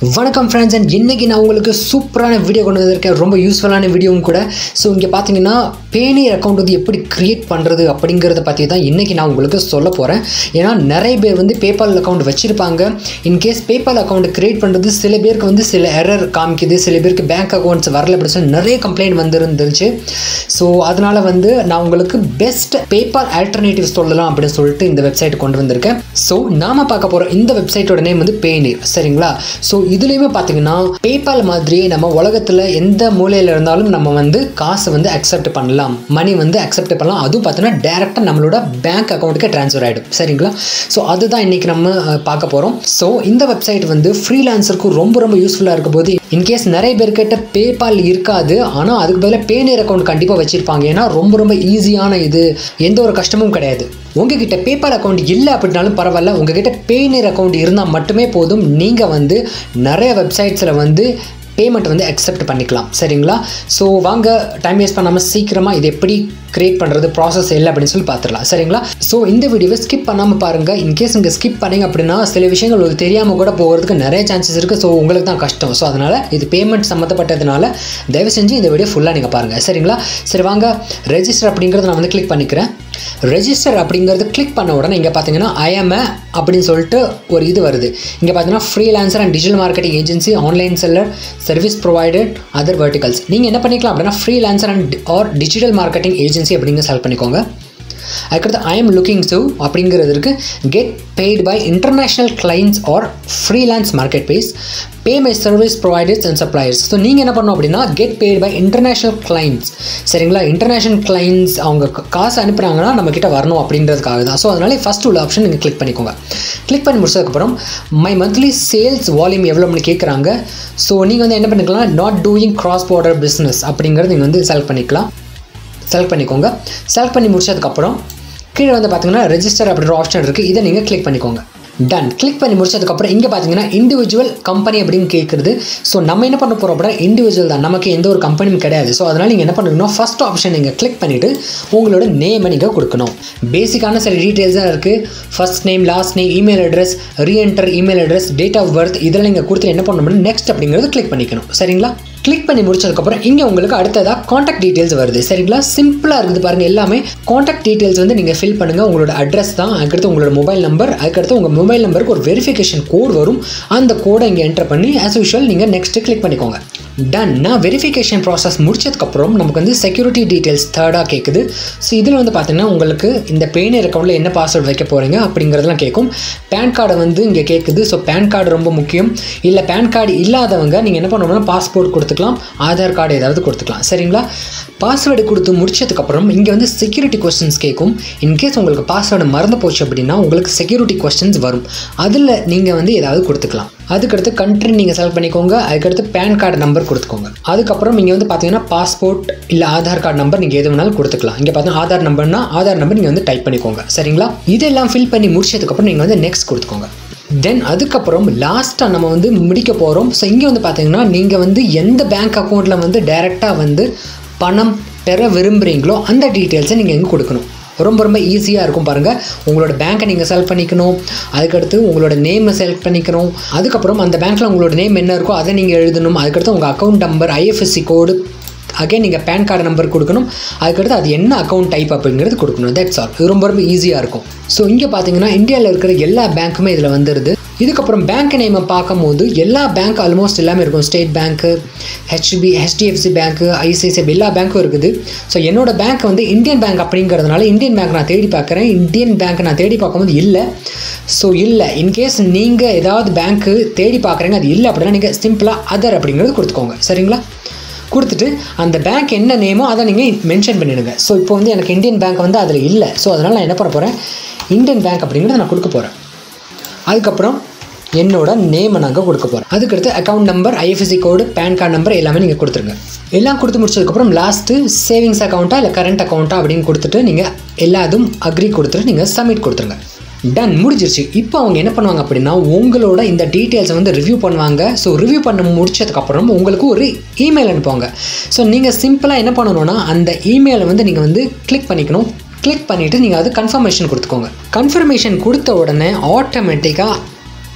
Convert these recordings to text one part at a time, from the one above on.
வணக்கம் friends and இன்றைக்கி நான் உங்களுக்கு சூப்பரான வீடியோ கொண்டு வந்திருக்கேன் ரொம்ப யூஸ்ஃபுல்லான வீடியோவும் கூட ஸோ இங்கே பார்த்தீங்கன்னா பேனியர் அக்கௌண்ட் வந்து எப்படி க்ரியேட் பண்ணுறது அப்படிங்கிறத பற்றி தான் இன்றைக்கி நான் உங்களுக்கு சொல்ல போகிறேன் ஏன்னா நிறைய பேர் வந்து பேபால் அக்கௌண்ட் வச்சுருப்பாங்க இன்கேஸ் பேபால் அக்கௌண்ட் க்ரியேட் பண்ணுறது சில பேருக்கு வந்து சில எரர் காமிக்குது சில பேருக்கு பேங்க் அக்கௌண்ட்ஸ் வரல அப்படி சொல்லி நிறைய கம்ப்ளைண்ட் வந்துருந்துருச்சு ஸோ அதனால் வந்து நான் உங்களுக்கு பெஸ்ட் பேபால் ஆல்டர்னேட்டிவ் சொல்லலாம் அப்படின்னு சொல்லிட்டு இந்த வெப்சைட் கொண்டு வந்திருக்கேன் ஸோ நாம பார்க்க போகிற இந்த வெப்சைட்டோட நேம் வந்து பேனீர் சரிங்களா ஸோ இதுலேயுமே பார்த்தீங்கன்னா பேபால் மாதிரியே நம்ம உலகத்தில் எந்த மூலையில் இருந்தாலும் நம்ம வந்து காசை வந்து அக்செப்ட் பண்ணலாம் மணி வந்து அக்செப்ட் பண்ணலாம் அதுவும் பார்த்தீங்கன்னா டேரெக்டாக நம்மளோட பேங்க் அக்கௌண்ட்டுக்கு ட்ரான்ஸ்ஃபர் ஆகிடும் சரிங்களா ஸோ அதுதான் இன்றைக்கி நம்ம அஹ், பார்க்க போகிறோம் ஸோ இந்த வெப்சைட் வந்து ஃப்ரீலான்சருக்கு ரொம்ப ரொம்ப யூஸ்ஃபுல்லாக இருக்க போது இன்கேஸ் நிறைய பேர்கிட்ட பேபால் இருக்காது ஆனால் அதுக்கு பதிலாக பேனியர் அக்கௌண்ட் கண்டிப்பாக வச்சுருப்பாங்க ஏன்னா ரொம்ப ரொம்ப ஈஸியான இது எந்த ஒரு கஷ்டமும் கிடையாது உங்ககிட்ட பேபால் அக்கௌண்ட் இல்லை அப்படின்னாலும் பரவாயில்ல உங்ககிட்ட பேனியர் அக்கௌண்ட் இருந்தால் மட்டுமே போதும் நீங்கள் வந்து நிறைய வெப்சைட்ஸில் வந்து பேமெண்ட் வந்து அக்செப்ட் பண்ணிக்கலாம் சரிங்களா ஸோ வாங்க டைம் வேஸ்ட் பண்ணாமல் சீக்கிரமாக இது எப்படி கிரியேட் பண்ணுறது ப்ராசஸ் இல்லை அப்படின்னு சொல்லி பார்த்துடலாம் சரிங்களா ஸோ இந்த வீடியோவை ஸ்கிப் பண்ணாமல் பாருங்கள் இன்கேஸ் இங்கே ஸ்கிப் பண்ணீங்க அப்படின்னா சில விஷயங்கள் உங்களுக்கு தெரியாமல் கூட போகிறதுக்கு நிறைய சான்சஸ் இருக்குது ஸோ உங்களுக்கு தான் கஷ்டம் ஸோ அதனால் இது பேமெண்ட் சம்மந்தப்பட்டதுனால தயவு செஞ்சு இந்த வீடியோ ஃபுல்லாக நீங்கள் பாருங்கள் சரிங்களா சரி வாங்க ரெஜிஸ்டர் அப்படிங்கிறத நான் வந்து கிளிக் பண்ணிக்கிறேன் ரெஜிஸ்டர் அப்படிங்கிறது கிளிக் பண்ண உடனே இங்கே பார்த்தீங்கன்னா ஐஎம்ஏ அப்படின்னு சொல்லிட்டு ஒரு இது வருது இங்கே பார்த்தீங்கன்னா freelancer and digital marketing agency online seller service provided other verticals நீங்கள் என்ன பண்ணிக்கலாம் அப்படின்னா freelancer and or digital marketing agency அப்படிங்க செலக்ட் பண்ணிக்கோங்க அதுக்கடுத்து ஐ எம் லுக்கிங் டு அப்படிங்கிறது இருக்குது get paid by international clients or freelance marketplace pay my service providers and suppliers so நீங்கள் என்ன பண்ணணும் அப்படின்னா get paid by international clients சரிங்களா இன்டர்நேஷ்னல் கிளைண்ட்ஸ் அவங்க க- காசு அனுப்புகிறாங்கன்னா நம்மக்கிட்ட வரணும் அப்படின்றதுக்காக தான் ஸோ அதனால ஃபஸ்ட் உள்ள ஆப்ஷன் நீங்கள் கிளிக் பண்ணிக்கோங்க கிளிக் பண்ணி முடிச்சதுக்கப்புறம் மை மந்த்லி சேல்ஸ் வால்யூம் எவ்வளோன்னு கேட்குறாங்க ஸோ நீங்கள் வந்து என்ன பண்ணிக்கலாம் not doing cross border business அப்படிங்கிறது நீங்கள் வந்து செலக்ட் பண்ணிக்கலாம் செலக்ட் பண்ணிக்கோங்க செலக்ட் பண்ணி முடிச்சதுக்கப்புறம் கீழே வந்து பார்த்தீங்கன்னா ரெஜிஸ்டர் அப்படின்ற ஆப்ஷன் இருக்குது இதை நீங்கள் கிளிக் பண்ணிக்கோங்க டன் கிளிக் பண்ணி முடிச்சதுக்கப்புறம் இங்கே பார்த்தீங்கன்னா இண்டிவிஜுவல் கம்பெனி அப்படின்னு கேட்குறது ஸோ நம்ம என்ன பண்ண போகிறோம் அப்படின்னா இண்டிவிஜுவல் தான் நமக்கு எந்த ஒரு கம்பெனியும் கிடையாது ஸோ அதனால் நீங்கள் என்ன பண்ணணும்னா ஃபஸ்ட் ஆப்ஷன் நீங்கள் கிளிக் பண்ணிவிட்டு உங்களோட நேமை நீங்கள் கொடுக்கணும் பேசிக்கான சில டீட்டெயில்ஸ் தான் இருக்குது first name last name email address reenter email address date of birth இதெல்லாம் நீங்கள் கொடுத்துட்டு என்ன பண்ணணும் நெக்ஸ்ட் அப்படிங்கிறது கிளிக் பண்ணிக்கணும் சரிங்களா கிளிக் பண்ணி முடிச்சதுக்கப்புறம் இங்கே உங்களுக்கு அடுத்ததாக காண்டாக்ட் டீட்டெயில்ஸ் வருது சரிங்களா சிம்பிளாக இருக்குது பாருங்கள் எல்லாமே காண்டாக்ட் டீட்டெயில்ஸ் வந்து நீங்கள் ஃபில் பண்ணுங்கள் உங்களோட அட்ரஸ் தான் அதுக்கடுத்து உங்களோட மொபைல் நம்பர் அதுக்கடுத்து உங்கள் மொபைல் நம்பருக்கு ஒரு வெரிஃபிகேஷன் கோட் வரும் அந்த கோடை இங்கே என்டர் பண்ணி ஆஸ் யூஷுவல் நீங்கள் நெக்ஸ்ட்டு கிளிக் பண்ணிக்கோங்க டன்னா வெரிஃபிகேஷன் ப்ராசஸ் முடிச்சதுக்கப்புறம் நமக்கு வந்து செக்யூரிட்டி டீட்டெயில்ஸ் தேர்டாக கேட்குது ஸோ இதில் வந்து பார்த்தீங்கன்னா உங்களுக்கு இந்த பேனியர் அக்கௌண்ட்டில் என்ன பாஸ்வேர்டு வைக்க போகிறீங்க அப்படிங்கிறதெல்லாம் கேட்கும் பேன் கார்டை வந்து இங்கே கேட்குது ஸோ பேன் கார்டு ரொம்ப முக்கியம் இல்லை பேன் கார்டு இல்லாதவங்க நீங்கள் என்ன பண்ணணும்னா பாஸ்போர்ட் கொடுத்துக்கலாம் ஆதார் கார்டு ஏதாவது கொடுத்துக்கலாம் சரிங்களா பாஸ்வேர்டு கொடுத்து முடிச்சதுக்கப்புறம் இங்கே வந்து செக்யூரிட்டி கொஸ்டின்ஸ் கேட்கும் இன்கேஸ் உங்களுக்கு பாஸ்வேர்டு மறந்து போச்சு அப்படின்னா உங்களுக்கு செக்யூரிட்டி கொஸ்டின்ஸ் வரும் அதில் நீங்கள் வந்து ஏதாவது கொடுத்துக்கலாம் அதுக்கடுத்து கண்ட்ரி நீங்கள் செலக்ட் பண்ணிக்கோங்க அதுக்கடுத்து பேன் கார்டு நம்பர் கொடுத்துக்கோங்க அதுக்கப்புறம் இங்கே வந்து பார்த்தீங்கன்னா பாஸ்போர்ட் இல்லை ஆதார் கார்டு நம்பர் நீங்கள் எது வேணாலும் கொடுத்துக்கலாம் இங்கே பார்த்தீங்கன்னா ஆதார் நம்பர்னா ஆதார் நம்பர் நீங்கள் வந்து டைப் பண்ணிக்கோங்க சரிங்களா இதெல்லாம் ஃபில் பண்ணி முடிச்சதுக்கப்புறம் நீங்கள் வந்து நெக்ஸ்ட் கொடுத்துக்கோங்க தென் அதுக்கப்புறம் லாஸ்ட்டாக நம்ம வந்து முடிக்க போகிறோம் ஸோ இங்கே வந்து பார்த்தீங்கன்னா நீங்கள் வந்து எந்த பேங்க் அக்கௌண்ட்டில் வந்து டைரெக்டாக வந்து பணம் பெற விரும்புகிறீங்களோ அந்த டீட்டெயில்ஸை நீங்கள் இங்கே கொடுக்கணும் ரொம்ப ரொம்ப ஈஸியாக இருக்கும் பாருங்கள் உங்களோட பேங்க்கை நீங்கள் செலக்ட் பண்ணிக்கணும் அதுக்கடுத்து உங்களோட நேமை செலக்ட் பண்ணிக்கணும் அதுக்கப்புறம் அந்த பேங்க்கில் உங்களோட நேம் என்ன இருக்கோ அதை நீங்கள் எழுதணும் அதுக்கடுத்து உங்கள் account number IFSC code again நீங்கள் பேன் கார்டு நம்பர் கொடுக்கணும் அதுக்கடுத்து அது என்ன அக்கௌண்ட் டைப் அப்படிங்கிறது கொடுக்கணும் தட்ஸ் ஆல் இது ரொம்ப ரொம்ப ஈஸியாக இருக்கும் ஸோ இங்கே பார்த்தீங்கன்னா இந்தியாவில் இருக்கிற எல்லா பேங்க்குமே இதில் வந்துடுது இதுக்கப்புறம் பேங்க் நேமை பார்க்கும்போது எல்லா பேங்க் ஆல்மோஸ்ட் எல்லாமே இருக்கும் state bank HP HDFC bank ICICI எல்லா பேங்க்கும் இருக்குது ஸோ என்னோட பேங்க் வந்து இந்தியன் பேங்க் அப்படிங்கிறதுனால இந்தியன் பேங்க் நான் தேடி பார்க்குறேன் இந்தியன் பேங்க் நான் தேடி பார்க்கும்போது இல்லை ஸோ இல்லை இன்கேஸ் நீங்கள் ஏதாவது பேங்க்கு தேடி பார்க்குறீங்க அது இல்லை அப்படின்னா நீங்கள் சிம்பிளாக அதர் அப்படிங்கிறது கொடுத்துக்கோங்க சரிங்களா கொடுத்துட்டு அந்த பேங்க் என்ன நேமோ அதை நீங்கள் மென்ஷன் பண்ணிடுங்க ஸோ இப்போ வந்து எனக்கு இந்தியன் பேங்க் வந்து அதில் இல்லை ஸோ அதனால் நான் என்ன பண்ண போகிறேன் இந்தியன் பேங்க் அப்படிங்கிறத நான் கொடுக்க போகிறேன் அதுக்கப்புறம் என்னோட நேமை நாங்கள் கொடுக்க போகிறோம் அதுக்கடுத்து account number IFSC code PAN card number எல்லாமே நீங்கள் கொடுத்துருங்க எல்லாம் கொடுத்து முடிச்சதுக்கப்புறம் லாஸ்ட்டு சேவிங்ஸ் அக்கௌண்ட்டா இல்லை கரண்ட் அக்கௌண்ட்டா அப்படின்னு கொடுத்துட்டு நீங்கள் எல்லாத்தும் அக்ரி கொடுத்துட்டு நீங்கள் சப்மிட் கொடுத்துருங்க டன் முடிஞ்சிருச்சு இப்போ அவங்க என்ன பண்ணுவாங்க அப்படின்னா உங்களோட இந்த டீட்டெயில்ஸை வந்து ரிவ்யூ பண்ணுவாங்க ஸோ ரிவ்யூ பண்ண முடிச்சதுக்கப்புறம் உங்களுக்கு ஒரு இமெயில் அனுப்புவாங்க ஸோ நீங்கள் சிம்பிளாக என்ன பண்ணணும்னா அந்த இமெயிலை வந்து நீங்கள் வந்து கிளிக் பண்ணிக்கணும் கிளிக் பண்ணிவிட்டு நீங்கள் அது கன்ஃபர்மேஷன் கொடுத்துக்கோங்க கன்ஃபர்மேஷன் கொடுத்த உடனே ஆட்டோமேட்டிக்காக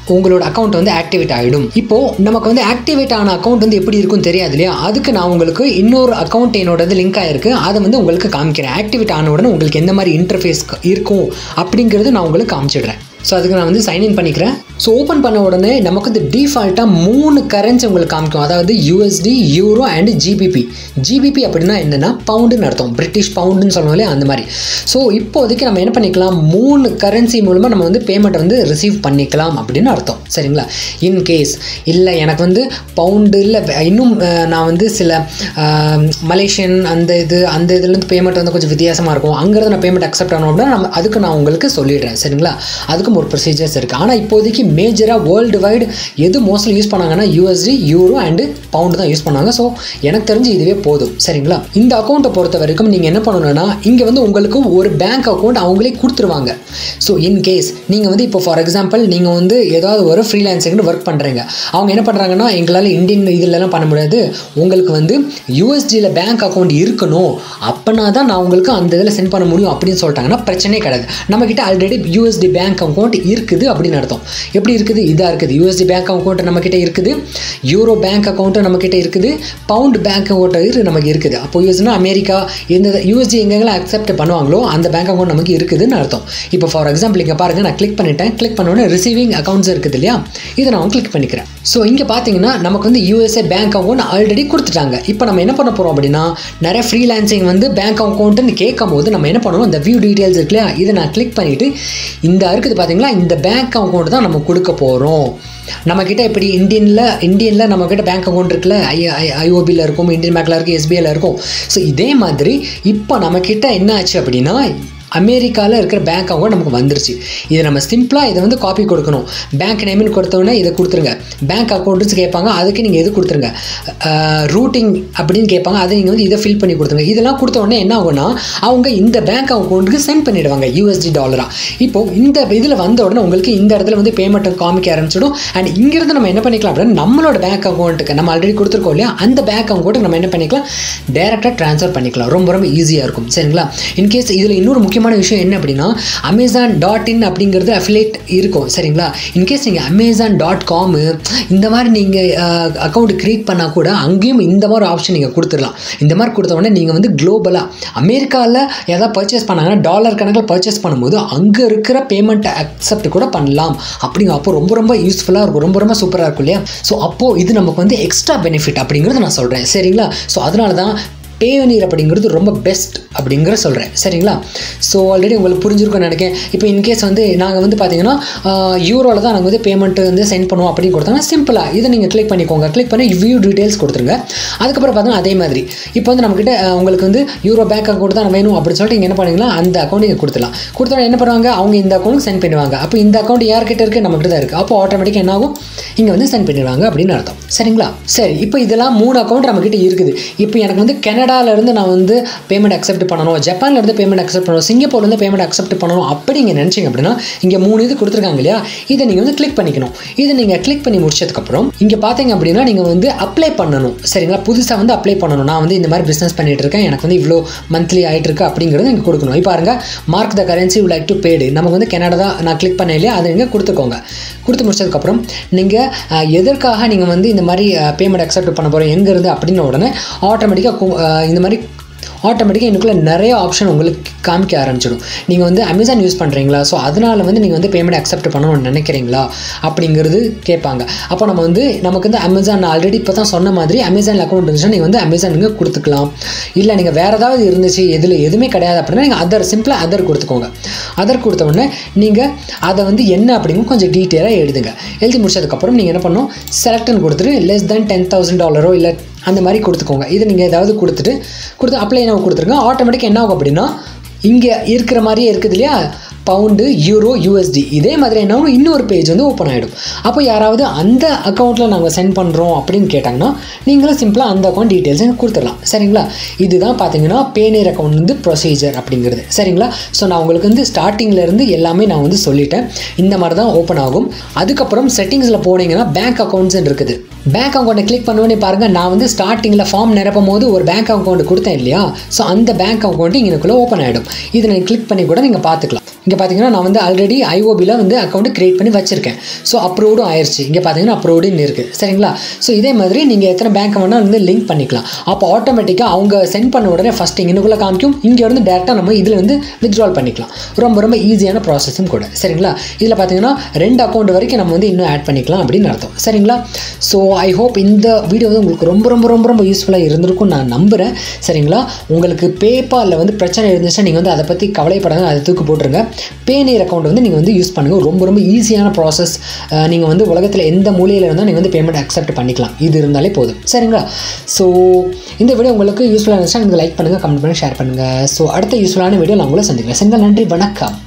உங்களோட அக்கௌண்ட் வந்து ஆக்டிவேட் ஆகிடும் இப்போ நமக்கு வந்து ஆக்டிவேட் ஆன அக்கௌண்ட் வந்து எப்படி இருக்கும்னு தெரியாது இல்லையா அதுக்கு நான் உங்களுக்கு இன்னொரு அக்கௌண்ட் என்னோடது லிங்க் ஆயிருக்கு அதை வந்து உங்களுக்கு காமிக்கிறேன் ஆக்டிவேட் ஆன உடனே உங்களுக்கு எந்த மாதிரி இன்டர்ஃபேஸ் இருக்கும் அப்படிங்கிறது நான் உங்களுக்கு காமிச்சிடுறேன் ஸோ அதுக்கு நான் வந்து சைன்இன் பண்ணிக்கிறேன் ஸோ ஓப்பன் பண்ண உடனே நமக்கு வந்து டிஃபால்ட்டாக மூணு கரன்சி உங்களுக்கு காமிக்கும் அதாவது USD euro and GBP GBP அப்படின்னா என்னென்னா பவுண்டுன்னு அர்த்தம் பிரிட்டிஷ் பவுண்டுன்னு சொல்லுவோம் இல்லையா அந்த மாதிரி ஸோ இப்போதைக்கு நம்ம என்ன பண்ணிக்கலாம் மூணு கரன்சி மூலமாக நம்ம வந்து பேமெண்ட் வந்து ரிசீவ் பண்ணிக்கலாம் அப்படின்னு அர்த்தம் சரிங்களா இன் கேஸ் இல்லை எனக்கு வந்து பவுண்டு இல்லை இன்னும் அஹ், நான் வந்து சில அஹ், மலேசியன் அந்த இது அந்த இதுலேருந்து பேமெண்ட் வந்து கொஞ்சம் வித்தியாசமாக இருக்கும் அங்கேருந்து நான் பேமெண்ட் அக்செப்ட் ஆகணும் அப்படின்னா நம்ம அதுக்கு நான் உங்களுக்கு சொல்லிடுறேன் சரிங்களா அதுக்கும் ஒரு ப்ரொசீஜர்ஸ் இருக்குது ஆனால் இப்போதைக்கு மேஜராக வேர்ல்டு வைடு எது மோஸ்ட்லி யூஸ் பண்ணாங்கன்னா யூஎஸ்டி யூரோ அண்டு பவுண்டு தான் யூஸ் பண்ணாங்க ஸோ எனக்கு தெரிஞ்சு இதுவே போதும் சரிங்களா இந்த அக்கௌண்ட்டை பொறுத்த வரைக்கும் நீங்கள் என்ன பண்ணணும்னா இங்கே வந்து உங்களுக்கு ஒரு பேங்க் அக்கௌண்ட் அவங்களே கொடுத்துருவாங்க ஸோ இன் கேஸ் நீங்கள் வந்து இப்போ ஃபார் எக்ஸாம்பிள் நீங்கள் வந்து ஏதாவது ஒரு ஃப்ரீலான்சிங்னு ஒர்க் பண்ணுறீங்க அவங்க என்ன பண்ணுறாங்கன்னா எங்களால் இந்தியன் இதுலலாம் பண்ண முடியாது உங்களுக்கு வந்து யூஎஸ்டியில் பேங்க் அக்கௌண்ட் இருக்கணும் அப்போனா தான் நான் உங்களுக்கு அந்த இதில் சென்ட் பண்ண முடியும் அப்படின்னு சொல்லிட்டாங்கன்னா பிரச்சனையே கிடையாது நம்மக்கிட்ட ஆல்ரெடி யூஎஸ்டி பேங்க் அக்கௌண்ட் இருக்குது அப்படின்னு அர்த்தம் எப்படி இருக்குது இதாக இருக்குது யூஎஸ்டி பேங்க் அக்கௌண்ட் நம்மக்கிட்ட இருக்குது யூரோ பேங்க் அக்கௌண்ட்டும் நம்மக்கிட்ட இருக்குது பவுண்ட் பேங்க் அக்கௌண்ட் நமக்கு இருக்குது அப்போ யூஎஸ்னா அமெரிக்கா இந்த யூஎஸ்டி எங்கெங்கெல்லாம் அக்செப்ட் பண்ணுவாங்களோ அந்த பேங்க் அக்கௌண்ட் நமக்கு இருக்குதுன்னு அர்த்தம் இப்போ ஃபார் எக்ஸாம்பிள் இங்கே பாருங்கள் நான் கிளிக் பண்ணிட்டேன் கிளிக் பண்ண உடனே ரிசீவிங் அக்கௌண்ட்ஸ் இருக்குது இல்லையா இதை நான் கிளிக் பண்ணிக்கிறேன் ஸோ இங்கே பார்த்தீங்கன்னா நமக்கு வந்து யூஎஸ்ஏ பேங்க் அக்கௌண்ட் ஆல்ரெடி கொடுத்துட்டாங்க இப்போ நம்ம என்ன பண்ண போகிறோம் அப்படின்னா நிறைய ஃப்ரீலான்சிங் வந்து பேங்க் அக்கௌண்ட்டுன்னு கேட்கும் போது நம்ம என்ன பண்ணுவோம் இந்த வியூ டீட்டெயில்ஸ் இருக்கு இல்லையா இதை நான் கிளிக் பண்ணிவிட்டு இந்த இருக்குது பார்த்தீங்களா இந்த பேங்க் அக்கௌண்ட் தான் நம்ம கொடுக்க போகிறோம் நம்மக்கிட்ட இப்படி இந்தியனில் இந்தியனில் நம்மக்கிட்ட பேங்க் அக்கௌண்ட் இருக்குல்ல ஐ ஐ ஐஓபியில் இருக்கும் இந்தியன் பேங்க்கில் இருக்கும் எஸ்பிஐயில் இருக்கும் ஸோ இதே மாதிரி இப்போ நம்மக்கிட்ட என்ன ஆச்சு அப்படின்னா அமெரிக்காவில் இருக்கிற பேங்க் அக்கௌண்ட் நமக்கு வந்துருச்சு இதை நம்ம சிம்பிளாக இதை வந்து காப்பி கொடுக்கணும் பேங்க் நேம்னு கொடுத்தோன்னே இதை கொடுத்துருங்க பேங்க் அக்கௌண்ட்ஸ் கேட்பாங்க அதுக்கு நீங்கள் இது கொடுத்துருங்க ரூட்டிங் அப்படின்னு கேட்பாங்க அதை நீங்கள் வந்து இதை ஃபில் பண்ணி கொடுத்துருங்க இதெல்லாம் கொடுத்த உடனே என்ன ஆகும்னா அவங்க இந்த பேங்க் அக்கௌண்ட்டுக்கு சென்ட் பண்ணிடுவாங்க யூஎஸ்டி டாலராக இப்போ இந்த இதில் வந்த உடனே உங்களுக்கு இந்த இடத்துல வந்து பேமெண்ட் காமிக்க ஆரம்பிச்சிடும் அண்ட் இங்கிருந்து நம்ம என்ன பண்ணிக்கலாம் அப்படின்னா நம்மளோட பேங்க் அக்கௌண்ட்டுக்கு நம்ம ஆல்ரெடி கொடுத்துருக்கோம் இல்லையா அந்த பேங்க் அக்கௌண்ட்டுக்கு நம்ம என்ன பண்ணிக்கலாம் டேரெக்டாக ட்ரான்ஸ்ஃபர் பண்ணிக்கலாம் ரொம்ப ரொம்ப ஈஸியாக இருக்கும் சரிங்களா இன்கேஸ் இதில் இன்னொரு முக்கியமான விஷயம் என்ன அப்படின்னா அமேசான் டாட் இன் அப்படிங்கிறது அஃபிலேட் இருக்கும் சரிங்களா இன்கேஸ் நீங்கள் அமேசான் டாட் காமு இந்த மாதிரி நீங்கள் அக்கௌண்ட் க்ரியேட் பண்ணால் கூட அங்கேயும் இந்த மாதிரி ஆப்ஷன் நீங்கள் கொடுத்துடலாம் இந்த மாதிரி கொடுத்த உடனே நீங்கள் வந்து குளோபலாக அமெரிக்காவில் ஏதாவது பர்ச்சேஸ் பண்ணாங்கன்னா டாலர் கணக்கில் பர்ச்சேஸ் பண்ணும்போது அங்கே இருக்கிற பேமெண்ட்டை அக்செப்ட் கூட பண்ணலாம் அப்படிங்க அப்போ ரொம்ப ரொம்ப யூஸ்ஃபுல்லாக இருக்கும் ரொம்ப ரொம்ப சூப்பராக இருக்கும் இல்லையா ஸோ அப்போது இது நமக்கு வந்து எக்ஸ்ட்ரா பெனிஃபிட் அப்படிங்கிறத நான் சொல்கிறேன் சரிங்களா ஸோ அதனால தான் பேவனீர் அப்படிங்கிறது ரொம்ப பெஸ்ட் அப்படிங்கிற சொல்கிறேன் சரிங்களா ஸோ ஆல்ரெடி உங்களுக்கு புரிஞ்சிருக்கும்னு நினைக்கிறேன் இப்போ இன்கேஸ் வந்து நாங்கள் வந்து பார்த்தீங்கன்னா யூரோவில் தான் நாங்கள் வந்து பேமெண்ட் வந்து சென்ட் பண்ணுவோம் அப்படின்னு கொடுத்தாங்கன்னா சிம்பிளாக இதை நீங்கள் கிளிக் பண்ணிக்கோங்க கிளிக் பண்ணி வியூ டீட்டெயில்ஸ் கொடுத்துருங்க அதுக்கப்புறம் பார்த்தீங்கன்னா அதே மாதிரி இப்போ வந்து நம்மக்கிட்ட அஹ், உங்களுக்கு வந்து யூரோ பேங்க் அக்கௌண்ட் தான் வேணும் அப்படின்னு சொல்லிட்டு நீங்கள் என்ன பண்ணுவீங்களா அந்த அக்கௌண்ட் நீங்கள் கொடுத்துலாம் கொடுத்தா என்ன பண்ணுவாங்க அவங்க இந்த அக்கௌண்ட்டுக்கு சென்ட் பண்ணுவாங்க அப்போ இந்த அக்கௌண்ட் யார்கிட்ட இருக்குது நம்மகிட்ட தான் இருக்குது அப்போ ஆட்டோமேட்டிக்காக என்ன ஆகும் இங்கே வந்து சென்ட் பண்ணிடுவாங்க அப்படின்னு அர்த்தம் சரிங்களா சரி இப்போ இதெல்லாம் மூணு அக்கௌண்ட் நம்மக்கிட்ட இருக்குது இப்போ எனக்கு வந்து கனடால இருந்து நான் வந்து பேமெண்ட் அக்செப்ட் பண்ணணும் ஜப்பான்ல இருந்து பேமெண்ட் அக்செப்ட் பண்ணணும் சிங்கப்பூர்லேருந்து பேமெண்ட் அக்செப்ட் பண்ணணும் அப்படி நீங்கள் நினச்சிங்க அப்படின்னா இங்கே மூணு இது கொடுத்துருக்காங்க இல்லையா இதை நீங்கள் வந்து கிளிக் பண்ணிக்கணும் இதை நீங்கள் கிளிக் பண்ணி முடிச்சதுக்கப்புறம் இங்கே பார்த்தீங்க அப்படின்னா நீங்கள் வந்து அப்ளை பண்ணணும் சரிங்களா புதுசாக வந்து அப்ளை பண்ணணும் நான் வந்து இந்த மாதிரி பிஸ்னஸ் பண்ணிட்டு இருக்கேன் எனக்கு வந்து இவ்வளோ மந்த்லி ஆகிட்டு இருக்கு அப்படிங்கிறது நீங்கள் கொடுக்கணும் இப்போ பாருங்க mark the currency like to paid நமக்கு வந்து கனடா தான் நான் கிளிக் பண்ண இல்லையா அதை நீங்கள் கொடுத்துக்கோங்க கொடுத்து முடிச்சதுக்கப்புறம் நீங்கள் எதற்காக நீங்கள் வந்து இந்த மாதிரி பேமெண்ட் அக்செப்ட் பண்ண போகிறோம் எங்கேருந்து அப்படின்ன உடனே ஆட்டோமேட்டிக்காக இந்த மாதிரி ஆட்டோமேட்டிக்காக இன்னுக்குள்ளே நிறைய ஆப்ஷன் உங்களுக்கு காமிக்க ஆரம்பிச்சிடும் நீங்கள் வந்து அமேசான் யூஸ் பண்ணுறீங்களா ஸோ அதனால் வந்து நீங்கள் வந்து பேமெண்ட் அக்செப்ட் பண்ணணும்னு நினைக்கிறீங்களா அப்படிங்கிறது கேட்பாங்க அப்போ நம்ம வந்து நமக்கு வந்து அமேசான் ஆல்ரெடி இப்போ தான் சொன்ன மாதிரி அமேசான் அக்கௌண்ட் இருந்துச்சுன்னா நீங்கள் வந்து அமேசானுக்கு கொடுத்துக்கலாம் இல்லை நீங்கள் வேறு ஏதாவது இருந்துச்சு எதில் எதுவுமே கிடையாது அப்படின்னா நீங்கள் அதர் சிம்பிளாக அதர் கொடுத்துக்கோங்க அதர் கொடுத்த உடனே நீங்கள் அதை வந்து என்ன அப்படிங்கும் கொஞ்சம் டீட்டெயிலாக எழுதுங்க எழுதி முடிச்சதுக்கப்புறம் நீங்கள் என்ன பண்ணணும் செலக்ட்னு கொடுத்துட்டு லெஸ் தென் டென் தௌசண்ட் டாலரோ இல்லை அந்த மாதிரி கொடுத்துக்கோங்க இது நீங்கள் ஏதாவது கொடுத்துட்டு கொடுத்து அப்ளை என்ன கொடுத்துருங்க ஆட்டோமேட்டிக்காக என்ன ஆகும் அப்படின்னா இங்கே இருக்கிற மாதிரியே இருக்குது இல்லையா பவுண்டு யூரோ யூஎஸ்டி இதே மாதிரி என்ன ஆகும் இன்னொரு பேஜ் வந்து ஓப்பன் ஆகிடும் அப்போ யாராவது அந்த அக்கௌண்ட்டில் நாங்கள் சென்ட் பண்ணுறோம் அப்படின்னு கேட்டாங்கன்னா நீங்களும் சிம்பிளாக அந்த அக்கௌண்ட் டீட்டெயில்ஸ் கொடுத்துடலாம் சரிங்களா இதுதான் பார்த்தீங்கன்னா பேனேர் அக்கௌண்ட் வந்து ப்ரொசீஜர் அப்படிங்கிறது சரிங்களா ஸோ நான் உங்களுக்கு வந்து ஸ்டார்டிங்கில் இருந்து எல்லாமே நான் வந்து சொல்லிட்டேன் இந்த மாதிரி தான் ஓப்பன் ஆகும் அதுக்கப்புறம் செட்டிங்ஸில் போனீங்கன்னா பேங்க் அக்கௌண்ட்ஸ் இருக்குது பேங்க் அக்கௌண்ட்டை கிளிக் பண்ணுவோன்னே பாருங்கள் நான் வந்து ஸ்டார்டிங்கில் ஃபார்ம் நிரப்பும் போது ஒரு பேங்க் அக்கௌண்ட் கொடுத்தேன் இல்லையா ஸோ அந்த பேங்க் அக்கௌண்ட் இங்கனுக்குள்ளே ஓப்பன் ஆகிடும் இதை நீங்கள் கிளிக் பண்ணி கூட நீங்கள் பார்த்துக்கலாம் இங்கே பார்த்தீங்கன்னா நான் வந்து ஆல்ரெடி ஐஓபியில் வந்து அக்கௌண்ட் க்ரியேட் பண்ணி வச்சுருக்கேன் ஸோ அப்ரூவ்டும் ஆயிடுச்சு இங்கே பார்த்தீங்கன்னா அப்ரூவ்டுன்னு இருக்குது சரிங்களா ஸோ இதே மாதிரி நீங்கள் எத்தனை பேங்க் வேணால் வந்து லிங்க் பண்ணிக்கலாம் அப்போ ஆட்டோமேட்டிக்காக அவங்க சென்ட் பண்ண உடனே ஃபஸ்ட் இங்கனுக்குள்ளே காமிக்கும் இங்கே வந்து டேரெக்டாக நம்ம இதில் வந்து வித்ட்ரால் பண்ணிக்கலாம் ரொம்ப ரொம்ப ஈஸியான ப்ராசஸும் கூட சரிங்களா இதில் பார்த்தீங்கன்னா ரெண்டு அக்கௌண்ட் வரைக்கும் நம்ம வந்து இன்னும் ஆட் பண்ணிக்கலாம் அப்படின்னு அர்த்தம் சரிங்களா ஸோ ஐ ஹோப் இந்த வீடியோ வந்து உங்களுக்கு ரொம்ப ரொம்ப ரொம்ப ரொம்ப யூஸ்ஃபுல்லாக இருந்திருக்கும் நான் நம்புகிறேன் சரிங்களா உங்களுக்கு பேபாலில் வந்து பிரச்சனை இருந்துச்சுன்னா நீங்கள் வந்து அதை பற்றி கவலைப்படாத அதை தூக்கி போட்டுருங்க பேனியர் அக்கௌண்ட் வந்து நீங்கள் வந்து யூஸ் பண்ணுங்கள் ரொம்ப ரொம்ப ஈஸியான ப்ராசஸ் நீங்கள் வந்து உலகத்தில் எந்த மூலையில் இருந்தால் நீங்கள் வந்து பேமெண்ட் அக்செப்ட் பண்ணிக்கலாம் இது இருந்தாலே போதும் சரிங்களா ஸோ இந்த வீடியோ உங்களுக்கு யூஸ்ஃபுல்லாக இருந்துச்சுன்னா நீங்கள் லைக் பண்ணுங்கள் கமெண்ட் பண்ணுங்கள் ஷேர் பண்ணுங்கள் ஸோ அடுத்த யூஸ்ஃபுல்லான வீடியோ நான் உங்களை சந்திக்கிறேன் சரிங்களா நன்றி வணக்கம்